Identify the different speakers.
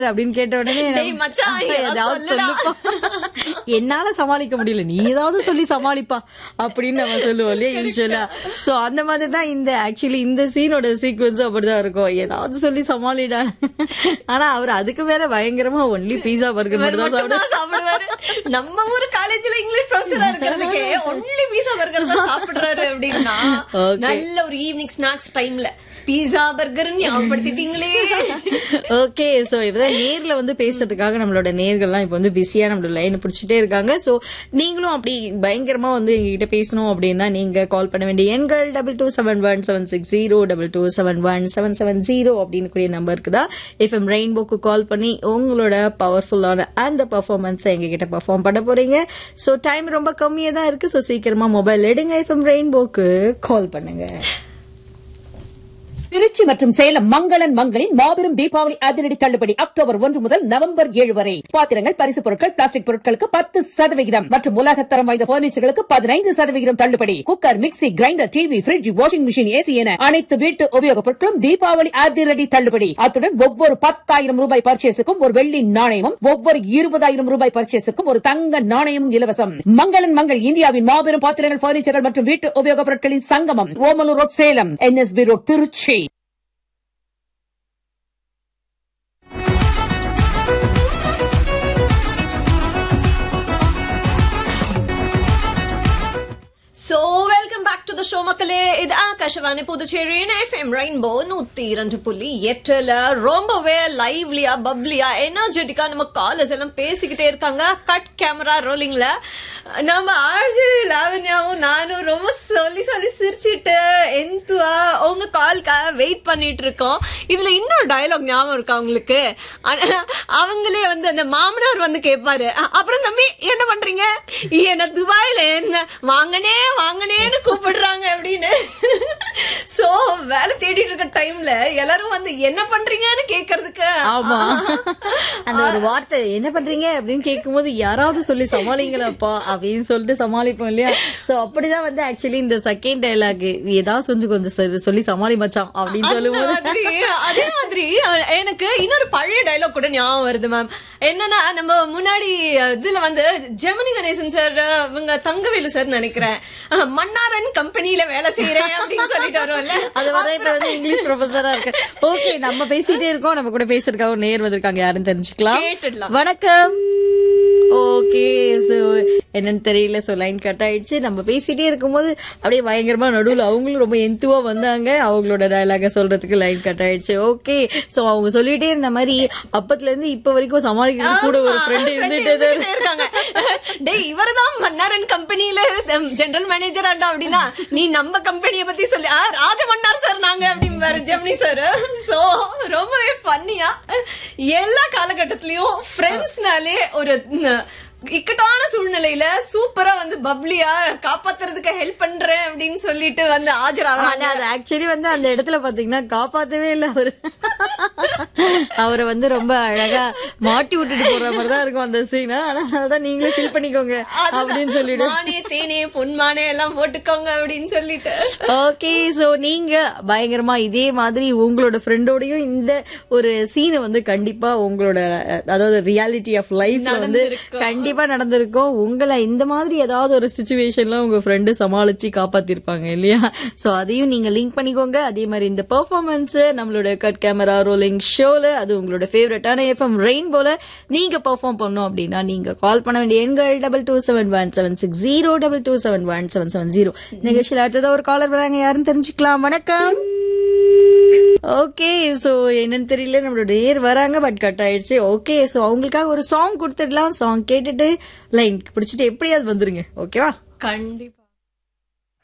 Speaker 1: அப்படின்னு கேட்ட உடனே
Speaker 2: டேய் மச்சான், ஏதாவது
Speaker 1: ஏதாவது
Speaker 2: சொல்லுடா.
Speaker 1: சொல்லுப்பா என்னால சமாளிக்க முடியல நீ ஏதாவது சொல்லி சமாளிப்பா அப்படின்னு நம்ம சொல்லுவோம் இல்லையா யூஸ்வலா சோ அந்த மாதிரி தான் இந்த ஆக்சுவலி இந்த சீனோட சீக்வன்ஸும் அப்படிதான் இருக்கும் ஏதாவது சொல்லி சமாளிடா ஆனா அவர் அதுக்கு மேல பயங்கரமா ஒன்லி பீஸா பர்கர்
Speaker 2: இவர்
Speaker 1: மட்டும் தான் சாப்பிடுவாரு.
Speaker 2: மட்டும்தான் சாப்பிடுவாரு நம்ம ஊர் காலேஜ்ல இங்கிலீஷ் ப்ரொஃபஸரா இருக்கிறதுக்கே ஒன்லி பீஸா பர்கர் தான் சாப்பிடுறாரு அப்படின்னா
Speaker 1: Okay.
Speaker 2: நல்ல ஒரு ஈவினிங் ஸ்நாக்ஸ் டைம்ல பீஸா பர்கர் ஞாபகப்படுத்திட்டீங்களே
Speaker 1: ஓகே சோ இப்பதான் நேர்ல வந்து பேசுறதுக்காக நம்மளோட நேர்கள்லாம் இப்ப வந்து பிஸியா நம்மளோட லைன் பிடிச்சிட்டே இருக்காங்க சோ நீங்களும் அப்படி பயங்கரமா வந்து எங்ககிட்ட பேசணும் அப்படின்னா நீங்க கால் பண்ண வேண்டிய எண்கள் double two seven one seven six zero double two seven one seven seven zero அப்படின்னு கூடிய நம்பருக்கு தான் எஃப்எம் ரெயின்போக்கு கால் பண்ணி உங்களோட பவர்ஃபுல்லான அந்த பர்ஃபார்மன்ஸை எங்ககிட்ட பர்ஃபார்ம் பண்ண போறீங்க சோ டைம் ரொம்ப கம்மியா தான் இருக்கு சோ சீக்கிரமா மொபைல் எடுங்க எஃப்எம் ரெயின்போக்கு கால் பண்ணுங்க
Speaker 3: திருச்சி மற்றும் சேலம் மங்களன் மங்களின் மாபெரும் தீபாவளி அதிரடி தள்ளுபடி அக்டோபர் ஒன்று முதல் நவம்பர் ஏழு வரை பாத்திரங்கள் பரிசு பொருட்கள் பிளாஸ்டிக் பொருட்களுக்கு பத்து சதவிகிதம் மற்றும் உலகத்தரம் வாய்ந்த பர்னிச்சர்களுக்கு பதினைந்து சதவிகிதம் தள்ளுபடி cooker mixie grinder TV fridge washing machine AC என அனைத்து வீட்டு உபயோகப் பொருட்களும் தீபாவளி அதிரடி தள்ளுபடி அத்துடன் ஒவ்வொரு பத்தாயிரம் ரூபாய் பர்ச்சேஸுக்கும் ஒரு வெள்ளி நாணயமும் ஒவ்வொரு இருபதாயிரம் ரூபாய் பர்ச்சேஸுக்கும் ஒரு தங்க நாணயமும் இலவசம் மங்களன் மங்கள் இந்தியாவின் மாபெரும் பாத்திரங்கள் பர்னிச்சர்கள் மற்றும் வீட்டு உபயோகப் பொருட்களின் சங்கமம் Omalur road Salem NSP road Trichy
Speaker 2: so welcome back to the show மக்களே இது ஆகாஷவாணி புதுச்சேரி எஃப்எம் ரெயின்போ நூத்தி இரண்டு புள்ளி எட்டுல ரொம்பவே லைவ்லியா பப்ளியா எனர்ஜெட்டிக்கா நம்ம காலர்ஸ் எல்லாம் பேசிக்கிட்டே இருக்காங்க கட் கேமரா ரோலிங்ல நம்ம ஆர்ஜி லாவண்யாவும் நானும் ரொம்ப சொல்லி சொல்லி சிரிச்சிட்டு எந்துவா உங்க கால்க்காக வெயிட் பண்ணிட்டு இருக்கோம் இதுல இன்னொரு டயலாக் ஞாபகம் இருக்கா உங்களுக்கு ஆனா, அவங்களே வந்து அந்த மாமனார் வந்து கேட்பாரு "அ- அப்புறம் தம்பி என்ன பண்றீங்க என்ன துபாயில என்ன வாங்கனே வாங்கனேன்னு கூப்பிடுறாங்க அப்படின்னு சோ வேலை தேடிட்டு இருக்க டைம்ல எல்லாரும் வந்து என்ன பண்றீங்கன்னு கேக்குறதுக்கு
Speaker 1: ஆமா அந்த ஒரு வார்த்தை என்ன பண்றீங்க அப்படின்னு கேட்கும்போது யாராவது சொல்லி சமாளிங்களப்பா அப்படின்னு சொல்லிட்டு சமாளிப்போம் இல்லையா சோ அப்படிதான் வந்து ஆக்சுவலி இந்த செகண்ட் டைலாக் ஏதாவது கொஞ்சம் கொஞ்சம் சொல்லி- சொல்லி சமாளி மச்சான் அப்படின்னு
Speaker 2: அந்த
Speaker 1: சொல்லும்போது
Speaker 2: மாதிரி அதே மாதிரி அஹ், எனக்கு இன்னொரு பழைய டைலாக் கூட ஞாபகம் வருது மேம் என்னன்னா நம்ம முன்னாடி இதுல வந்து ஜெமினி கணேசன் சார் இவங்க தங்கவேலு சார் நினைக்கிறேன் அஹ், மன்னாரன் கம்பெனில வேலை செய்யறேன் அப்படின்னு சொல்லிட்டு வரும்ல
Speaker 1: அது வர இப்ப வந்து இங்கிலீஷ் ப்ரொஃபஸரா இருக்கு ஓகே நம்ம பேசிட்டே இருக்கோம் நம்ம கூட பேசுறதுக்காக ஒரு நேர் வந்திருக்காங்க யாருன்னு தெரிஞ்சுக்கலாம்
Speaker 2: கேட்டுடலாம்.
Speaker 1: வணக்கம் ஓகே சோ என்னன்னு தெரியல சோ லைன் கட் ஆயிடுச்சு நம்ம பேசிட்டே இருக்கும்போது அப்படியே பயங்கரமா நடுவுல அவங்களும் ரொம்ப எந்துவா வந்தாங்க அவங்களோட டயலாக சொல்றதுக்கு லைன் கட் ஆயிடுச்சு ஓகே சோ அவங்க சொல்லிட்டே இருந்த மாதிரி அப்பத்துல இருந்து இப்ப வரைக்கும் சமாளிக்கிறது கூட ஒரு
Speaker 2: ஆமா,
Speaker 1: ஃப்ரெண்ட்
Speaker 2: friend
Speaker 1: இருந்துட்டே தான்
Speaker 2: இருந்துட்டே இருக்காங்க டேய் இவர்தான் மன்னாரன் கம்பெனில ஜெனரல் மேனேஜர் ஆண்டா அப்படின்னா நீ நம்ம கம்பெனிய பத்தி சொல்லி ஆ, ராஜமன்னார் சார் நாங்க அப்படின்னு ஜெமினி சார் சோ ரொம்பவே ஃபன்னியா எல்லா காலகட்டத்திலயும் ஃப்ரெண்ட்ஸ்னாலே ஒரு ம், இக்கட்டான சூழ்நிலையில சூப்பரா வந்து பப்ளியா காப்பாத்துறதுக்கு ஹெல்ப் பண்றேன் அப்படின்னு சொல்லிட்டு வந்து ஆஜராகிறாங்க
Speaker 1: ஆனா அது ஆக்சுவலி வந்து அந்த இடத்துல பாத்தீங்கன்னா காப்பாத்தவே இல்ல அவரு அவரை வந்து ரொம்ப அழகா மாட்டி விட்டுட்டு போற மாதிரி தான் இருக்கும் அந்த சீன் அதனாலதான் நீங்களே ஃபீல் பண்ணிக்கோங்க அப்படின்னு சொல்லிட்டு
Speaker 2: மானே தேனே பொன்மானே எல்லாம் போட்டுக்கோங்க அப்படின்னு சொல்லிட்டு
Speaker 1: ஓகே சோ நீங்க பயங்கரமா இதே மாதிரி உங்களோட ஃப்ரெண்டோடயும் இந்த ஒரு சீனை வந்து கண்டிப்பா உங்களோட அஹ், அதாவது ரியாலிட்டி ஆஃப் லைஃப்ல வந்து
Speaker 2: நடந்திருக்கும்.
Speaker 1: கண்டிப்பா நடந்திருக்கும் உங்களை இந்த மாதிரி ஏதாவது ஒரு சுச்சுவேஷன்ல உங்க ஃப்ரெண்டு சமாளிச்சு காப்பாத்திருப்பாங்க இல்லையா சோ அதையும் நீங்க லிங்க் பண்ணிக்கோங்க அதே மாதிரி இந்த பெர்ஃபார்மன்ஸ் நம்மளோட கட் கேமரா ரோலிங் ஷோல அது உங்களோட ஃபேவரட்டான எஃப்எம் ரெயின்போல நீங்க பெர்ஃபார்ம் பண்ணோம் அப்படின்னா நீங்க கால் பண்ண வேண்டிய எண்கள் double two seven one seven six zero double two seven one seven seven zero நிகழ்ச்சியில் அடுத்ததா ஒரு காலர் வராங்க யாருன்னு தெரிஞ்சுக்கலாம் வணக்கம் ஓகே சோ என்னன்னு தெரியல நம்மளோட நேர் வராங்க பட் கட் ஆயிடுச்சு ஓகே சோ அவங்களுக்காக ஒரு சாங் கொடுத்துடலாம் சாங் கேட்டுட்டு லைன் பிடிச்சிட்டு எப்படியாவது வந்துருங்க ஓகேவா
Speaker 2: கண்டிப்பா